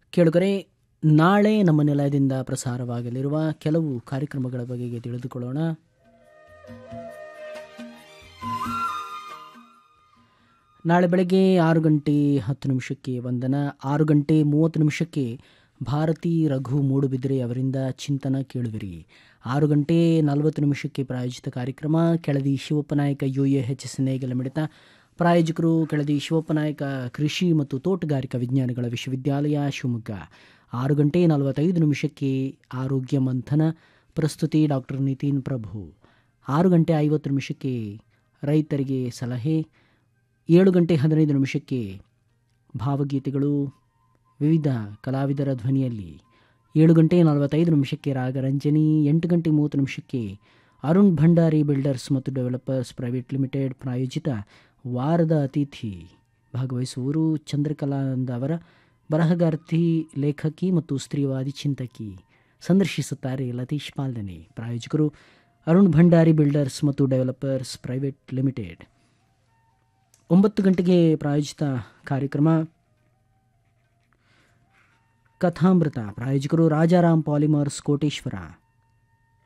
ಕೇಳುಗರೆ ನಾಳೆ ನಮ್ಮ ನಿಲಯದಿಂದ ಪ್ರಸಾರವಾಗಲಿರುವ ಕೆಲವು ಕಾರ್ಯಕ್ರಮಗಳ ಬಗೆಗೆ ತಿಳಿದುಕೊಳ್ಳೋಣ ನಾಳೆ ಬೆಳಗ್ಗೆ ಆರು ಗಂಟೆ ಹತ್ತು ನಿಮಿಷಕ್ಕೆ ವಂದನ ಆರು ಗಂಟೆ ಮೂವತ್ತು ನಿಮಿಷಕ್ಕೆ ಭಾರತಿ ರಘು ಮೂಡುಬಿದ್ರೆ ಅವರಿಂದ ಚಿಂತನ ಕೇಳುವಿರಿ ಆರು ಗಂಟೆ ನಲವತ್ತು ನಿಮಿಷಕ್ಕೆ ಪ್ರಾಯೋಜಿತ ಕಾರ್ಯಕ್ರಮ Keladi Shivappanayaka U A H S ನೇಗಲ ಮಿಡಿತ ಪ್ರಾಯೋಜಕರು ಕೆಳದಿ ಶಿವಪ್ಪನಾಯಕ ಕೃಷಿ ಮತ್ತು ತೋಟಗಾರಿಕಾ ವಿಜ್ಞಾನಗಳ ವಿಶ್ವವಿದ್ಯಾಲಯ ಶಿವಮೊಗ್ಗ ಆರು ಗಂಟೆ ನಲವತ್ತೈದು ನಿಮಿಷಕ್ಕೆ ಆರೋಗ್ಯ ಮಂಥನ ಪ್ರಸ್ತುತಿ ಡಾಕ್ಟರ್ ನಿತಿನ್ ಪ್ರಭು ಆರು ಗಂಟೆ ಐವತ್ತು ನಿಮಿಷಕ್ಕೆ ರೈತರಿಗೆ ಸಲಹೆ ಏಳು ಗಂಟೆ ಹದಿನೈದು ನಿಮಿಷಕ್ಕೆ ಭಾವಗೀತೆಗಳು ವಿವಿಧ ಕಲಾವಿದರ ಧ್ವನಿಯಲ್ಲಿ ಏಳು ಗಂಟೆ ನಲವತ್ತೈದು ನಿಮಿಷಕ್ಕೆ ರಾಗರಂಜನಿ ಎಂಟು ಗಂಟೆ ಮೂವತ್ತು ನಿಮಿಷಕ್ಕೆ ಅರುಣ್ ಭಂಡಾರಿ ಬಿಲ್ಡರ್ಸ್ ಮತ್ತು ಡೆವಲಪರ್ಸ್ ಪ್ರೈವೇಟ್ ಲಿಮಿಟೆಡ್ ಪ್ರಾಯೋಜಿತ ವಾರದ ಅತಿಥಿ ಭಾಗವಹಿಸುವವರು ಚಂದ್ರಕಲಾನಂದ ಅವರ ಬರಹಗಾರ್ತಿ ಲೇಖಕಿ ಮತ್ತು ಸ್ತ್ರೀವಾದಿ ಚಿಂತಕಿ ಸಂದರ್ಶಿಸುತ್ತಾರೆ ಲತೀಶ್ ಪಾಲ್ದನೆ ಪ್ರಾಯೋಜಕರು ಅರುಣ್ ಭಂಡಾರಿ ಬಿಲ್ಡರ್ಸ್ ಮತ್ತು ಡೆವಲಪರ್ಸ್ ಪ್ರೈವೇಟ್ ಲಿಮಿಟೆಡ್ ಒಂಬತ್ತು ಗಂಟೆಗೆ ಪ್ರಾಯೋಜಿತ ಕಾರ್ಯಕ್ರಮ ಕಥಾಮೃತ ಪ್ರಾಯೋಜಕರು ರಾಜಾರಾಮ್ ಪಾಲಿಮರ್ಸ್ ಕೋಟೇಶ್ವರ